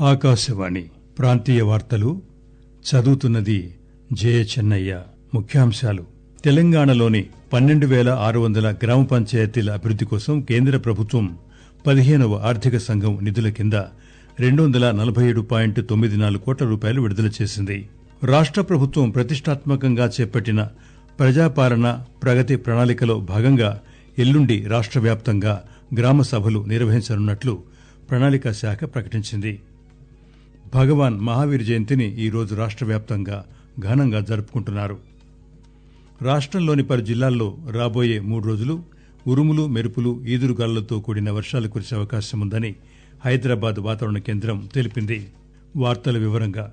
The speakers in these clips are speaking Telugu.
ఆకాశవాణి ప్రాంతీయ వార్తలు చదువుతున్నది జయ చెన్నయ్య ముఖ్యాంశాలు తెలంగాణలోని పన్నెండు పేల ఆరు వందల గ్రామ పంచాయతీల అభివృద్ది కోసం కేంద్ర ప్రభుత్వం పదిహేనవ ఆర్థిక సంఘం నిధుల కింద రెండు వందల నలభై ఏడు పాయింట్ తొమ్మిది నాలుగు కోట్ల రూపాయలు విడుదల చేసింది రాష్ట ప్రభుత్వం ప్రతిష్టాత్మకంగా చేపట్టిన ప్రజాపాలన ప్రగతి ప్రణాళికలో భాగంగా ఎల్లుండి రాష్ట వ్యాప్తంగా గ్రామ సభలు నిర్వహించనున్నట్లు ప్రణాళికా శాఖ ప్రకటించింది భగవాన్ మహావీర్ జయంతిని ఈరోజు రాష్ట వ్యాప్తంగా ఘనంగా జరుపుకుంటున్నారు రాష్టంలోని పలు జిల్లాల్లో రాబోయే మూడు రోజులు ఉరుములు మెరుపులు ఈదురుగాలులతో కూడిన వర్షాలు కురిసే అవకాశం ఉందని హైదరాబాద్ వాతావరణ కేంద్రం తెలిపింది వార్తల వివరంగా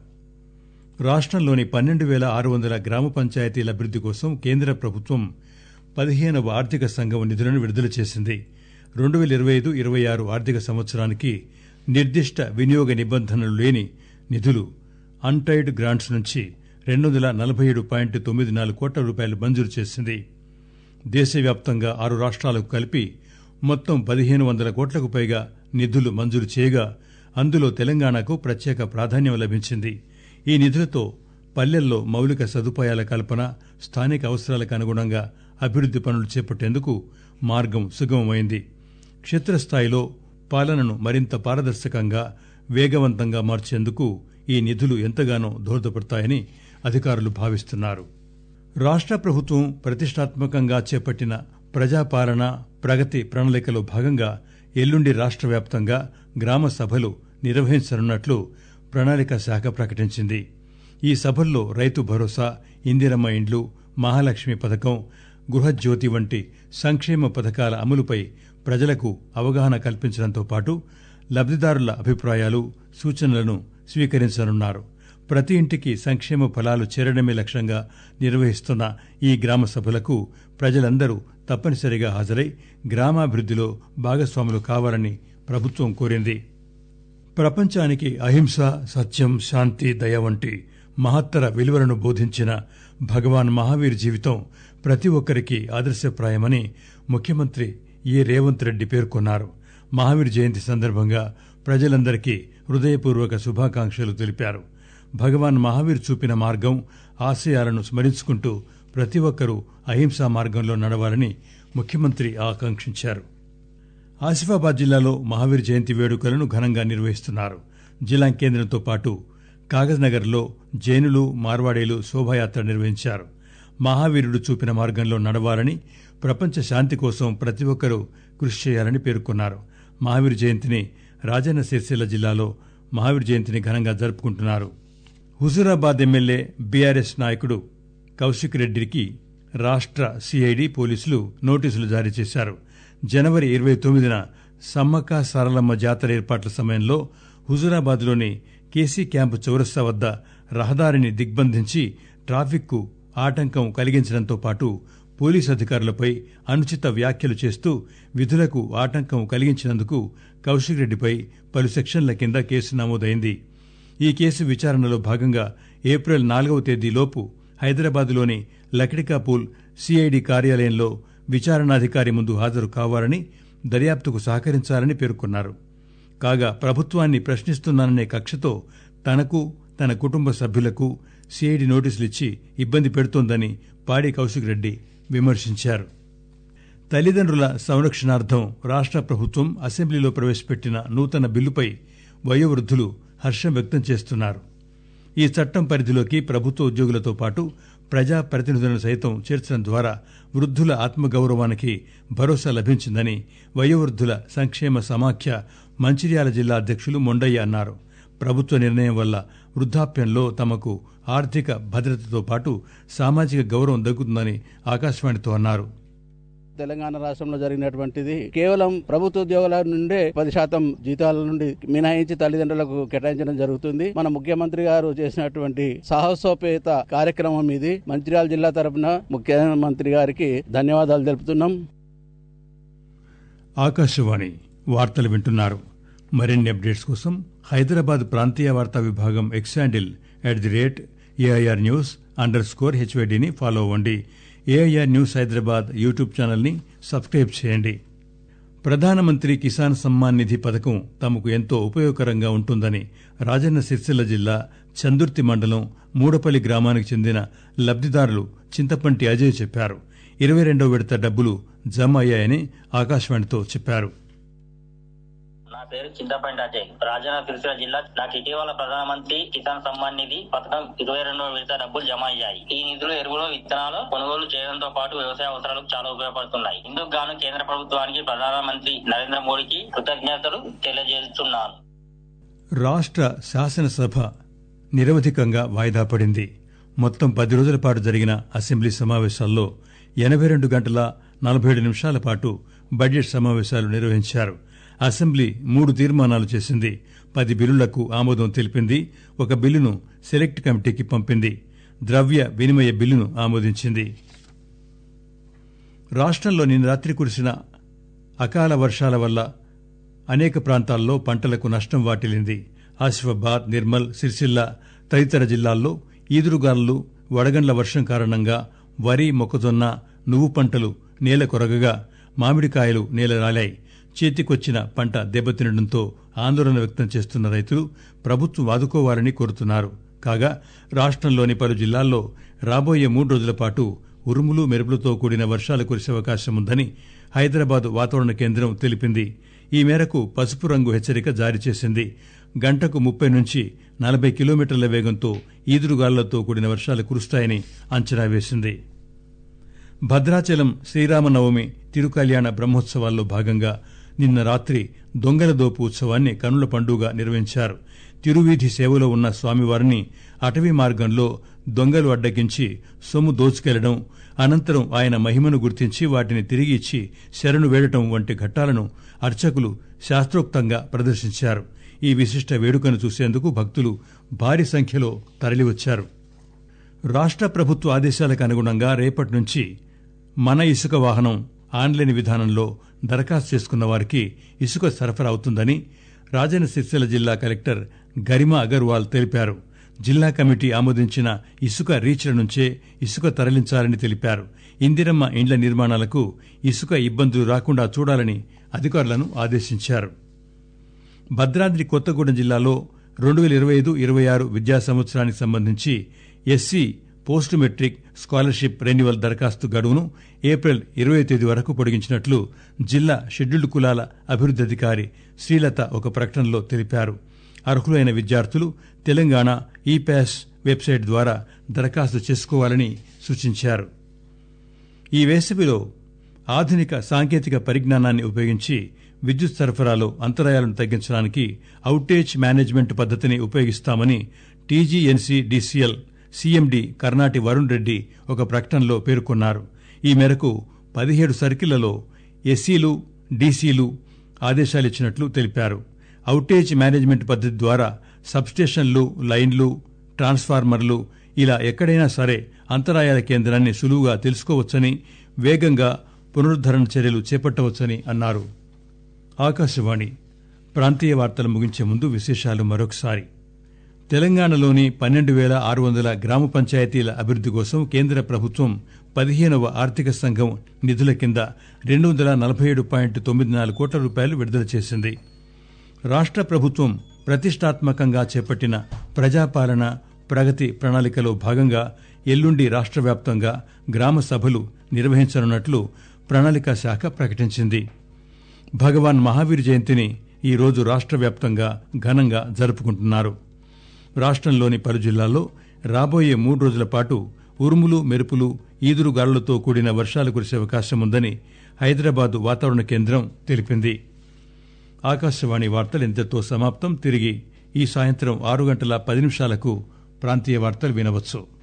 రాష్టంలోని పన్నెండు పేల ఆరు వందల గ్రామ పంచాయతీల అభివృద్ది కోసం కేంద్ర ప్రభుత్వం పదిహేనవ ఆర్థిక సంఘం నిధులను విడుదల చేసింది రెండు పేల ఇరవై ఐదు ఇరవై ఆరు ఆర్థిక సంవత్సరానికి నిర్దిష్ట వినియోగ నిబంధనలు లేని నిధులు అన్టైడ్ గ్రాంట్స్ నుంచి రెండు వందల నలభై ఏడు పాయింట్ తొమ్మిది నాలుగు కోట్ల రూపాయలు మంజూరు చేసింది దేశవ్యాప్తంగా ఆరు రాష్ట్రాలకు కలిపి మొత్తం పదిహేను వందల కోట్లకు పైగా నిధులు మంజూరు చేయగా అందులో తెలంగాణకు ప్రత్యేక ప్రాధాన్యం లభించింది ఈ నిధులతో పల్లెల్లో మౌలిక సదుపాయాల కల్పన స్థానిక అవసరాలకు అనుగుణంగా అభివృద్ది పనులు చేపట్టేందుకు మార్గం సుగమమైంది క్షేత్రస్థాయిలో పాలనను మరింత పారదర్శకంగా వేగవంతంగా మార్చేందుకు ఈ నిధులు ఎంతగానో దోహదపడతాయని అధికారులు భావిస్తున్నారు రాష్ట ప్రభుత్వం ప్రతిష్టాత్మకంగా చేపట్టిన ప్రజాపాలన ప్రగతి ప్రణాళికలో భాగంగా ఎల్లుండి రాష్ట వ్యాప్తంగా గ్రామ సభలు నిర్వహించనున్నట్లు ప్రణాళిక శాఖ ప్రకటించింది ఈ సభల్లో రైతు భరోసా ఇందిరమ్మ ఇండ్లు మహాలక్ష్మి పథకం గృహజ్యోతి వంటి సంక్షేమ పథకాల అమలుపై ప్రజలకు అవగాహన కల్పించడంతో పాటు లబ్దిదారుల అభిప్రాయాలు సూచనలను స్వీకరించనున్నారు ప్రతి ఇంటికి సంక్షేమ ఫలాలు చేరడమే లక్ష్యంగా నిర్వహిస్తున్న ఈ గ్రామ సభలకు ప్రజలందరూ తప్పనిసరిగా హాజరై గ్రామాభివృద్దిలో భాగస్వాములు కావాలని ప్రభుత్వం కోరింది ప్రపంచానికి అహింస సత్యం శాంతి దయ వంటి మహత్తర విలువలను బోధించిన భగవాన్ మహావీర్ జీవితం ప్రతి ఒక్కరికి ఆదర్శప్రాయమని ముఖ్యమంత్రి ఏ రేవంత్ రెడ్డి పేర్కొన్నారు మహావీర్ జయంతి సందర్భంగా ప్రజలందరికీ హృదయపూర్వక శుభాకాంక్షలు తెలిపారు భగవాన్ మహావీర్ చూపిన మార్గం ఆశయాలను స్మరించుకుంటూ ప్రతి ఒక్కరూ అహింసా మార్గంలో నడవాలని ముఖ్యమంత్రి ఆకాంక్షించారు ఆసిఫాబాద్ జిల్లాలో మహావీర్ జయంతి వేడుకలను ఘనంగా నిర్వహిస్తున్నారు జిల్లా కేంద్రంతో పాటు కాగజ్నగర్లో జైనులు మార్వాడీలు శోభాయాత్ర నిర్వహించారు మహావీరుడు చూపిన మార్గంలో నడవాలని ప్రపంచ శాంతి కోసం ప్రతి ఒక్కరూ కృషి చేయాలని పేర్కొన్నారు మహావీర్ జయంతిని రాజన్న సిరిసిల్ల జిల్లాలో మహావీర్ జయంతిని ఘనంగా జరుపుకుంటున్నారు హుజూరాబాద్ ఎమ్మెల్యే బీఆర్ఎస్ నాయకుడు కౌశిక్ రెడ్డికి రాష్ట సిఐడి పోలీసులు నోటీసులు జారీ చేశారు జనవరి ఇరవై తొమ్మిదిన సమ్మక్క సారలమ్మ జాతర ఏర్పాట్ల సమయంలో హుజూరాబాద్లోని కేసీ క్యాంపు చౌరస్తా వద్ద రహదారిని దిగ్బంధించి ట్రాఫిక్కు ఆటంకం కలిగించడంతో పాటు పోలీసు అధికారులపై అనుచిత వ్యాఖ్యలు చేస్తూ విధులకు ఆటంకం కలిగించినందుకు కౌశిక్ రెడ్డిపై పలు సెక్షన్ల కింద కేసు నమోదైంది ఈ కేసు విచారణలో భాగంగా ఏప్రిల్ నాలుగవ తేదీలోపు హైదరాబాద్లోని లకిడికాపూల్ సిఐడి కార్యాలయంలో విచారణాధికారి ముందు హాజరు కావాలని దర్యాప్తుకు సహకరించాలని పేర్కొన్నారు కాగా ప్రభుత్వాన్ని ప్రశ్నిస్తున్నాననే కక్షతో తనకు తన కుటుంబ సభ్యులకు సిఐడి నోటీసులిచ్చి ఇబ్బంది పెడుతోందని పాడి కౌశిక్ రెడ్డి విమర్శించారు తల్లిదండ్రుల సంరక్షణార్థం రాష్ట ప్రభుత్వం అసెంబ్లీలో ప్రవేశపెట్టిన నూతన బిల్లుపై వయోవృద్ధులు హర్షం వ్యక్తం చేస్తున్నారు ఈ చట్టం పరిధిలోకి ప్రభుత్వ ఉద్యోగులతో పాటు ప్రజా ప్రతినిధులను సైతం చేర్చడం ద్వారా వృద్ధుల ఆత్మగౌరవానికి భరోసా లభించిందని వయోవృద్ధుల సంక్షేమ సమాఖ్య మంచిర్యాల జిల్లా అధ్యక్షులు మొండయ్య అన్నారు ప్రభుత్వ నిర్ణయం వల్ల వృద్ధాప్యంలో తమకు ఆర్థిక భద్రతతో పాటు సామాజిక గౌరవం దక్కుతుందని ఆకాశవాణితో అన్నారు తెలంగాణ రాష్ట్రంలో జరిగినటువంటిది కేవలం ప్రభుత్వ ఉద్యోగుల నుండే పది శాతం జీతాల నుండి మినహాయించి తల్లిదండ్రులకు కేటాయించడం జరుగుతుంది మన ముఖ్యమంత్రి గారు చేసినటువంటి సాహసోపేత కార్యక్రమం ఇది మంచిర్యాల జిల్లా తరఫున ముఖ్యమంత్రి గారికి ధన్యవాదాలు తెలుపుతున్నాం ఆకాశవాణి వార్తలు వింటున్నారు మరిన్ని అప్డేట్స్ కోసం హైదరాబాద్ ప్రాంతీయ వార్తా విభాగం X handle at the rate AIR news underscore స్కోర్ హెచ్వైడిని ఫాలో అవ్వండి ఏఐఆర్ న్యూస్ హైదరాబాద్ యూట్యూబ్ ఛానల్ని సబ్స్క్రైబ్ చేయండి ప్రధానమంత్రి కిసాన్ సమ్మాన్ నిధి పథకం తమకు ఎంతో ఉపయోగకరంగా ఉంటుందని రాజన్న సిరిసిల్ల జిల్లా చందుర్తి మండలం మూడపల్లి గ్రామానికి చెందిన లబ్దిదారులు చింతపంటి అజయ్ చెప్పారు ఇరవై రెండో విడత డబ్బులు జమ అయ్యాయని ఆకాశవాణితో చెప్పారు నా పేరు చింతపండి అజయ్ రాజన్న సిరిసిల్ల జిల్లా నాకు ఇటీవల ప్రధానమంత్రి కిసాన్ సమ్మాన్ నిధి పథకం ఇరవై రెండవ విడత డబ్బులు జమ అయ్యాయి ఈ నిధులు ఎరువులు విత్తనాలు కొనుగోలు చేయడంతో పాటు వ్యవసాయ అవసరాలకు చాలా ఉపయోగపడుతున్నాయి ఇందుకు గాను కేంద్ర ప్రభుత్వానికి ప్రధానమంత్రి నరేంద్ర మోడీకి కృతజ్ఞతలు తెలియజేస్తున్నాను రాష్ట్ర శాసనసభ నిరవధికంగా వాయిదా పడింది మొత్తం పది రోజుల పాటు జరిగిన అసెంబ్లీ సమావేశాల్లో ఎనభై రెండు గంటల నలభై ఏడు నిమిషాల పాటు బడ్జెట్ సమావేశాలు నిర్వహించారు అసెంబ్లీ మూడు తీర్మానాలు చేసింది పది బిల్లులకు ఆమోదం తెలిపింది ఒక బిల్లును సెలెక్ట్ కమిటీకి పంపింది ద్రవ్య వినిమయ బిల్లును ఆమోదించింది రాష్ట్రంలో నిన్న రాత్రి కురిసిన అకాల వర్షాల వల్ల అనేక ప్రాంతాల్లో పంటలకు నష్టం వాటిల్లింది ఆసిఫాబాద్ నిర్మల్ సిరిసిల్ల తదితర జిల్లాల్లో ఈదురుగాలులు వడగండ్ల వర్షం కారణంగా వరి మొక్కజొన్న నువ్వు పంటలు నేల కొరగగా మామిడికాయలు నేల రాలాయి చేతికొచ్చిన పంట దెబ్బతినడంతో ఆందోళన వ్యక్తం చేస్తున్న రైతులు ప్రభుత్వం ఆదుకోవాలని కోరుతున్నారు కాగా రాష్ట్రంలోని పలు జిల్లాల్లో రాబోయే మూడు రోజుల పాటు ఉరుములు మెరుపులతో కూడిన వర్షాలు కురిసే అవకాశం ఉందని హైదరాబాద్ వాతావరణ కేంద్రం తెలిపింది ఈ మేరకు పసుపు రంగు హెచ్చరిక జారీ చేసింది గంటకు ముప్పై నుంచి నలభై కిలోమీటర్ల వేగంతో ఈదురుగాలులతో కూడిన వర్షాలు కురుస్తాయని అంచనా వేసింది భద్రాచలం శ్రీరామనవమి తిరుకల్యాణ బ్రహ్మోత్సవాల్లో భాగంగా నిన్న రాత్రి దొంగల దోపు ఉత్సవాన్ని కనుల పండుగ నిర్వహించారు తిరువీధి సేవలో ఉన్న స్వామివారిని అటవీ మార్గంలో దొంగలు అడ్డగించి సొమ్ము దోచుకెళ్లడం అనంతరం ఆయన మహిమను గుర్తించి వాటిని తిరిగి ఇచ్చి శరణు వేడటం వంటి ఘట్టాలను అర్చకులు శాస్త్రోక్తంగా ప్రదర్శించారు ఈ విశిష్ట వేడుకను చూసేందుకు భక్తులు భారీ సంఖ్యలో తరలివచ్చారు రాష్ట్ర ప్రభుత్వ ఆదేశాలకు అనుగుణంగా రేపటి నుంచి మన ఇసుక వాహనం ఆన్లైన్ విధానంలో దరఖాస్తు చేసుకున్న వారికి ఇసుక సరఫరా అవుతుందని రాజన్న సిరిసిల్ల జిల్లా కలెక్టర్ గరిమా అగర్వాల్ తెలిపారు జిల్లా కమిటీ ఆమోదించిన ఇసుక రీచ్ల నుంచే ఇసుక తరలించాలని తెలిపారు ఇందిరమ్మ ఇండ్ల నిర్మాణాలకు ఇసుక ఇబ్బందులు రాకుండా చూడాలని అధికారులను ఆదేశించారు భద్రాద్రి కొత్తగూడెం జిల్లాలో రెండు వేల ఇరవై ఐదు ఇరవై ఆరు విద్యా సంవత్సరానికి సంబంధించి SC post matric scholarship renewal దరఖాస్తు గడువును ఏప్రిల్ ఇరవై తేదీ వరకు పొడిగించినట్లు జిల్లా షెడ్యూల్డ్ కులాల అభివృద్ది అధికారి శ్రీలత ఒక ప్రకటనలో తెలిపారు అర్హులైన విద్యార్థులు తెలంగాణ ఈ ప్యాస్ వెబ్సైట్ ద్వారా దరఖాస్తు చేసుకోవాలని సూచించారు ఈ వేసవిలో ఆధునిక సాంకేతిక పరిజ్ఞానాన్ని ఉపయోగించి విద్యుత్ సరఫరాలో అంతరాయాలను తగ్గించడానికి అవుటేజ్ మేనేజ్మెంట్ పద్దతిని ఉపయోగిస్తామని TGNC DCL CMD Karnati Varun Reddy ఒక ప్రకటనలో పేర్కొన్నారు ఈ మేరకు పదిహేడు సర్కిళ్లలో ఎస్సీలు డీసీలు ఆదేశాలిచ్చినట్లు తెలిపారు అవుటేజ్ మేనేజ్మెంట్ పద్దతి ద్వారా సబ్స్టేషన్లు లైన్లు ట్రాన్స్ఫార్మర్లు ఇలా ఎక్కడైనా సరే అంతరాయాల కేంద్రాన్ని సులువుగా తెలుసుకోవచ్చని వేగంగా పునరుద్దరణ చర్యలు చేపట్టవచ్చని అన్నారు ఆకాశవాణి ప్రాంతీయ వార్తలు ముగించే ముందు విశేషాలు మరొకసారి తెలంగాణలోని పన్నెండు వేల ఆరు వందల గ్రామ పంచాయతీల అభివృద్ది కోసం కేంద్ర ప్రభుత్వం పదిహేనవ ఆర్థిక సంఘం నిధుల కింద రెండు వందల నలభై ఏడు పాయింట్ తొమ్మిది నాలుగు కోట్ల రూపాయలు విడుదల చేసింది రాష్ట్ర ప్రభుత్వం ప్రతిష్టాత్మకంగా చేపట్టిన ప్రజాపాలన ప్రగతి ప్రణాళికలో భాగంగా ఎల్లుండి రాష్ట్ర వ్యాప్తంగా గ్రామ సభలు నిర్వహించనున్నట్లు ప్రణాళికా శాఖ ప్రకటించింది భగవాన్ మహావీర్ జయంతిని ఈ రోజు రాష్ట్ర వ్యాప్తంగా ఘనంగా జరుపుకుంటున్నారు రాష్ట్రంలోని పలు జిల్లాల్లో రాబోయే మూడు రోజుల పాటు ఉరుములు మెరుపులు ఈదురుగాలులతో కూడిన వర్షాలు కురిసే అవకాశం ఉందని హైదరాబాద్ వాతావరణ కేంద్రం తెలిపింది ఆకాశవాణి వార్తలు ఇంతతో సమాప్తం తిరిగి ఈ సాయంత్రం ఆరు గంటల పది నిమిషాలకు ప్రాంతీయ వార్తలు వినవచ్చు